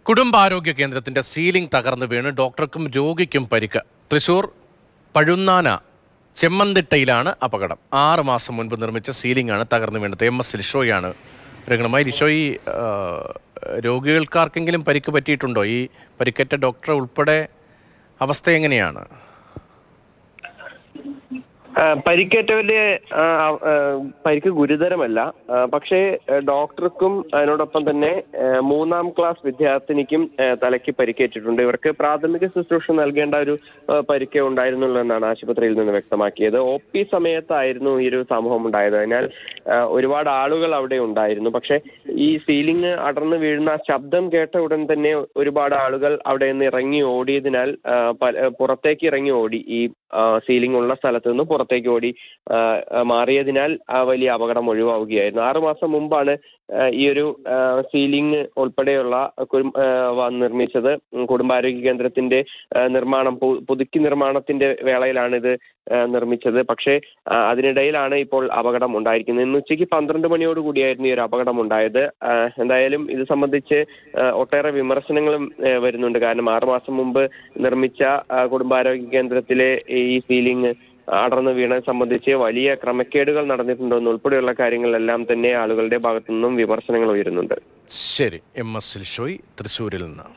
കുടുംബാരോഗ്യ കേന്ദ്രത്തിന്റെ സീലിംഗ് തകർന്നു വീണ് ഡോക്ടർക്കും രോഗിക്കും പരിക്ക് തൃശൂർ പഴുന്നാന ചെമ്മന്തിട്ടയിലാണ് അപകടം ആറ് മാസം മുൻപ് നിർമ്മിച്ച സീലിംഗ് ആണ് തകർന്നു വീണത് എം എസ് ലിഷോയാണ് രംഗണമായി ലിഷോയി ആ, രോഗികൾക്കാർക്കെങ്കിലും പരിക്ക് പറ്റിയിട്ടുണ്ടോ ഈ പരിക്കേറ്റ ഡോക്ടർ ഉൾപ്പെടെ അവസ്ഥ എങ്ങനെയാണ് ആ, പരിക്കേറ്റവരുടെ ആ, ആ, പരിക്ക് ഗുരുതരമല്ല ആ, പക്ഷേ ആ, ഡോക്ടർക്കും അതിനോടൊപ്പം തന്നെ ആ, മൂന്നാം ക്ലാസ് വിദ്യാർത്ഥിനിക്കും ആ, തലയ്ക്ക് പരിക്കേറ്റിട്ടുണ്ട് ഇവർക്ക് പ്രാഥമിക ശുശ്രൂഷ നൽകേണ്ട ഒരു ആ, പരിക്കേ ഉണ്ടായിരുന്നുള്ളൂ എന്നാണ് ആശുപത്രിയിൽ നിന്ന് വ്യക്തമാക്കിയത് ഒ പി സമയത്തായിരുന്നു ഈ ഒരു സംഭവം ഉണ്ടായത് അതിനാൽ ആ, ഒരുപാട് ആളുകൾ അവിടെ ഉണ്ടായിരുന്നു പക്ഷേ ഈ സീലിംഗ് അടർന്നു വീഴുന്ന ആ ശബ്ദം കേട്ട ഉടൻ തന്നെ ഒരുപാട് ആളുകൾ അവിടെ നിന്ന് ഇറങ്ങി ഓടിയതിനാൽ ആ, പല- പുറത്തേക്ക് ഇറങ്ങി ഓടി ഈ ആ, സീലിംഗ് ഉള്ള സ്ഥലത്ത് നിന്ന് പുറത്തേക്ക് ഓടി ആ, ആ, മാറിയതിനാൽ ആ വലിയ അപകടം ഒഴിവാവുകയായിരുന്നു ആറു മാസം മുമ്പാണ് ആ, ഈ ഒരു ആ, സീലിംഗ് ഉൾപ്പെടെയുള്ള കുരും- ആ, വ- നിർമ്മിച്ചത് ഉം, കുടുംബാരോഗ്യ കേന്ദ്രത്തിന്റെ ആ, നിർമ്മാണം പു- പുതുക്കി നിർമ്മാണത്തിന്റെ വേളയിലാണ് ഇത് ആ, നിർമ്മിച്ചത് പക്ഷേ ആ, അതിനിടയിലാണ് ഇപ്പോൾ അപകടം ഉണ്ടായിരിക്കുന്നത് ഇന്ന് ഉച്ചയ്ക്ക് പന്ത്രണ്ട് മണിയോട് കൂടിയായിരുന്നു ഈ ഒരു അപകടം ഉണ്ടായത് ആ, എന്തായാലും ഇത് സംബന്ധിച്ച് ആ, ഒട്ടേറെ വിമർശനങ്ങളും ആ, വരുന്നുണ്ട് കാരണം ആറുമാസം മുമ്പ് നിർമ്മിച്ച ആ, കുടുംബാരോഗ്യ കേന്ദ്രത്തിലെ ഈ സീലിംഗ് അടർന്നു വീണത് സംബന്ധിച്ച് വലിയ ക്രമക്കേടുകൾ നടന്നിട്ടുണ്ടോ ഉൾപ്പെടെയുള്ള കാര്യങ്ങളെല്ലാം തന്നെ ആളുകളുടെ ഭാഗത്തു നിന്നും വിമർശനങ്ങൾ ഉയരുന്നുണ്ട് ശരി എം എസ് ലിഷോയ് തൃശ്ശൂരിൽ നിന്ന്